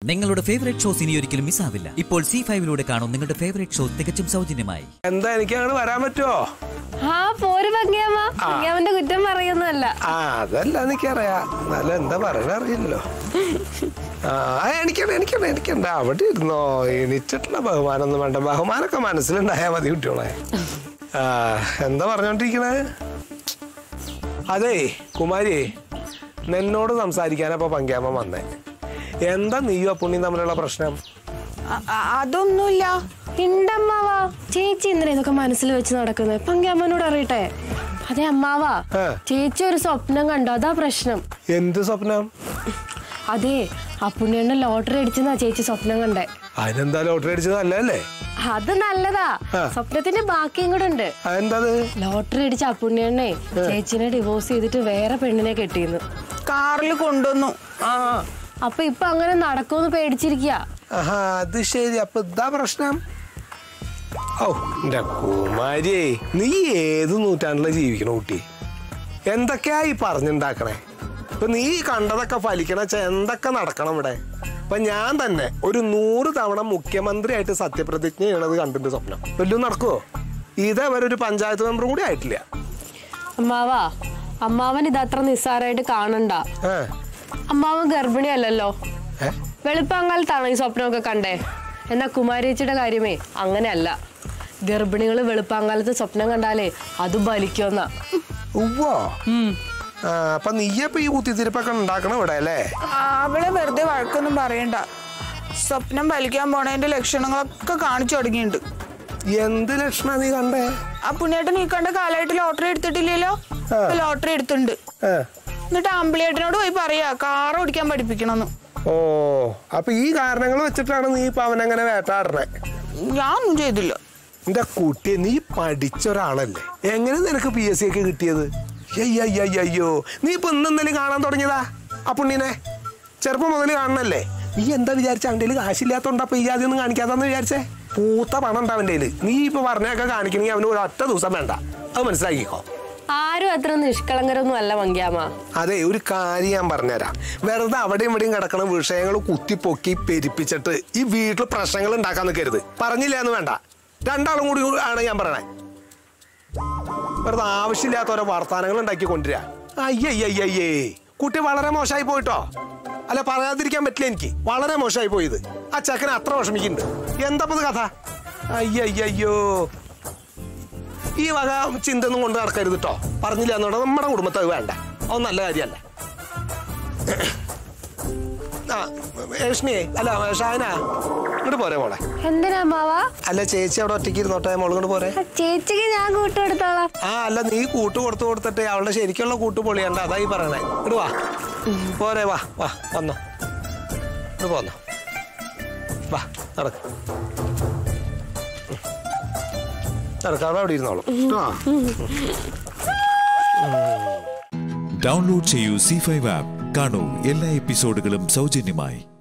നിങ്ങളുടെ favourite shows ഇനി ഒരിക്കലും മിസ്സാവില്ല ഇപ്പോൾ സി ഫൈവിലൂടെ കാണും നിങ്ങളുടെ ഫേവറേറ്റ് ഷോ തികച്ചും സൗജന്യമായി എന്താ എനിക്ക് അങ്ങോട്ട് വരാൻ പറ്റുമോ ആ പോര് ഭംഗിയമ്മ ഭംഗിയാമ്മന്റെ കുറ്റം പറയുന്നതല്ല ആ അതല്ല എനിക്കറിയാം എന്നാലും എന്താ പറയണ അറിയില്ലല്ലോ ആ ആ, എനിക്കണ്ട എനിക്കണ്ട എനിക്കണ്ട അവിടെ ഇരുന്നോ എണീറ്റിട്ടുള്ള ബഹുമാനമൊന്നും വേണ്ട ബഹുമാനമൊക്കെ മനസ്സിലുണ്ടായാൽ മതി കുട്ടികളെ ആ എന്താ പറഞ്ഞോണ്ടിരിക്കണേ അതേ കുമാരി നിന്നോട് സംസാരിക്കാനപ്പോ പങ്കാമ വന്നേ എന്താ നീയും അപ്പുണ്ണിയും തമ്മിലുള്ള പ്രശ്നം അ- അ- അതൊന്നുമില്ല ഉണ്ടമ്മാവാ ചേച്ചി എന്തിനാ ഇതൊക്കെ മനസ്സിൽ വെച്ച് നടക്കുന്നത് പങ്കമ്മനോട് അറിയട്ടെ അതെ അമ്മാവാ ആ. ചേച്ചി ഒരു സ്വപ്നം കണ്ടു അതാ പ്രശ്നം എന്ത് സ്വപ്നം അതെ അപ്പുണ്ണിയുടെ ലോട്ടറി അടിച്ചെന്നാ ചേച്ചി സ്വപ്നം കണ്ടേ അതിനെന്താ ലോട്ടറി അടിച്ചത് അല്ലല്ലേ അത് നല്ലതാ ആ. സ്വപ്നത്തിന്റെ ബാക്കിയും കൂടെ ഉണ്ട് അതെന്താ ലോട്ടറി അടിച്ച അപ്പുണ്ണിയണ്ണേ ചേച്ചിനെ ഡിവോഴ്സ് ചെയ്തിട്ട് വേറെ പെണ്ണിനെ കെട്ടിയിരുന്നു കാറിൽ കൊണ്ടുവന്നു ആ അപ്പൊ ഇപ്പൊ അങ്ങനെ നടക്കുമെന്ന് പേടിച്ചിരിക്കുക ആഹാ അത് ശരി അപ്പൊ ഇതാ പ്രശ്നം ഓ എന്റെ കുമാരിയേ നീ ഏത് നൂറ്റാണ്ടിലെ ജീവിക്കണ കുട്ടി എന്തൊക്കെയാ ഈ പറഞ്ഞുണ്ടാക്കണേ ഇപ്പൊ നീ കണ്ടതൊക്കെ ഫലിക്കണ വെച്ചാ എന്തൊക്കെ നടക്കണം ഇവിടെ ഇപ്പൊ ഞാൻ തന്നെ ഒരു നൂറ് തവണ മുഖ്യമന്ത്രിയായിട്ട് സത്യപ്രതിജ്ഞ ചെയ്യണത് കണ്ടിട്ട് സ്വപ്നം വല്ലതും നടക്കുവോ ഇതേവരെ ഒരു പഞ്ചായത്ത് മെമ്പർ കൂടി ആയിട്ടില്ല അമ്മാവാ അമ്മാവൻ ഇതത്ര നിസ്സാരമായിട്ട് കാണണ്ട ഏ അമ്മാവൻ ഗർഭിണിയല്ലല്ലോ ഏ? വെളുപ്പാങ്കാലത്താണോ ഈ സ്വപ്നമൊക്കെ കണ്ടേ എന്നാ കുമാരിയച്ചിയുടെ കാര്യമേ അങ്ങനെയല്ല ഗർഭിണികൾ വെളുപ്പാങ്കാലത്ത് സ്വപ്നം കണ്ടാലേ അത് ബലിക്കുമെന്നാ ഉവ്വോ ആ അപ്പൊ നീയപ്പൊ ഈ കുത്തിത്തിരിപ്പൊക്കെ ഉണ്ടാക്കണം ഇവിടെ അല്ലേ അവളെ വെറുതെ വഴക്കൊന്നും പറയണ്ട സ്വപ്നം വലിക്കാൻ പോണതിന്റെ ലക്ഷണങ്ങളൊക്കെ കാണിച്ചു തുടങ്ങിയിട്ടുണ്ട് എന്ത് ലക്ഷണ നീ കണ്ടേ ആ പുണ്യേട്ടൻ ഈ കണ്ട കാലമായിട്ട് ലോട്ടറി എടുത്തിട്ടില്ലല്ലോ ആ. ഇപ്പൊ ലോട്ടറി എടുത്തിട്ടുണ്ട് ഏ എന്നിട്ട് അമ്പിളിയേട്ടനോട് പോയി പറയാ കാർ ഓടിക്കാൻ പഠിപ്പിക്കണമെന്ന് ഓ അപ്പൊ ഈ കാരണങ്ങൾ വെച്ചിട്ടാണ് നീ ഇപ്പൊ അവനങ്ങനെ വേട്ടാടണേ ഞാനൊന്നും ചെയ്തില്ല എന്റെ കുട്ടി നീ പഠിച്ച ഒരാളല്ലേ എങ്ങനെ നിനക്ക് പി എസ് സി ഒക്കെ കിട്ടിയത് അയ്യോ നീ ഇപ്പൊ ഇന്നെന്തെങ്കിലും കാണാൻ തുടങ്ങിയതാ ആ പുണ്ണിനെ ചെറുപ്പം മുതൽ കാണണല്ലേ നീ എന്താ വിചാരിച്ച അവൻ്റെ കയ്യിൽ കാശില്ലാത്തോണ്ടാ അപ്പൊ ഈ ആദ്യം ഒന്നും കാണിക്കാതെന്ന് വിചാരിച്ചേ പൂത്ത പണം ഉണ്ട് അവൻ്റെ കയ്യിൽ നീ ഇപ്പൊ പറഞ്ഞൊക്കെ കാണിക്കണമെങ്കിൽ അവന് ഒരു ഒറ്റ ദിവസം വേണ്ട അത് മനസ്സിലാക്കിക്കോ ആരും അത്ര നിഷ്കളങ്കരൊന്നും അല്ല മങ്കിയാമ്മ അതെ ഒരു കാര്യം ഞാൻ പറഞ്ഞുതരാം വെറുതെ അവിടെയും ഇവിടെയും കിടക്കണ വിഷയങ്ങൾ കുത്തിപ്പൊക്കി പെരിപ്പിച്ചിട്ട് ഈ വീട്ടിൽ പ്രശ്നങ്ങൾ ഉണ്ടാക്കാൻ നിൽക്കരുത് പറഞ്ഞില്ല എന്ന് വേണ്ട രണ്ടാളും കൂടി ആണ് ഞാൻ പറയണേ വെറുതെ ആവശ്യമില്ലാത്ത ഓരോ വർത്തമാനങ്ങൾ ഉണ്ടാക്കി കൊണ്ടുവരിക അയ്യയ്യയ്യേ കുട്ടി വളരെ മോശമായി പോയിട്ടോ അല്ല പറയാതിരിക്കാൻ പറ്റില്ല എനിക്ക് വളരെ മോശമായി പോയത് ആ ചെക്കനെ അത്ര വിഷമിക്കുന്നുണ്ട് എന്താ ഇപ്പൊ ഇത് കഥ അയ്യയ്യോ ഈ വക ചിന്ത ഒന്നും കൊണ്ട് നടക്കരുത് കേട്ടോ പറഞ്ഞില്ല എന്നോട് നമ്മുടെ കുടുംബത്തെ അത് വേണ്ട അത് നല്ല കാര്യമല്ല ആ ഏഷ്ണിയെ അല്ല ഷാന ഇങ്ങോട്ട് പോരെ മോളെ എന്തിനാ അമ്മാവാ അല്ല ചേച്ചി അവിടെ ഒറ്റയ്ക്ക് ഇരുന്നോട്ടെ മോൾ ഇങ്ങോട്ട് പോരെ ചേച്ചിക്ക് ഞാൻ കൂട്ടെടുത്തോളാം ആ അല്ല നീ കൂട്ട് കൊടുത്തു കൊടുത്തിട്ട് അവളുടെ ശരിക്കുള്ള കൂട്ട് പൊളിയണ്ട അതാ ഈ പറയണേ ഇങ്ങോട്ട് വാ പോരെ വാ വാ വന്നോ ഇങ്ങോട്ട് പോന്നോ വാ നടക്ക് നടക്ക് അവിടെ അവിടെ ഇരുന്നോളൂ ആ ഡൗൺലോഡ് ചെയ്യൂ സി ഫൈവ് ആപ്പ് കാണൂ എല്ലാ എപ്പിസോഡുകളും സൗജന്യമായി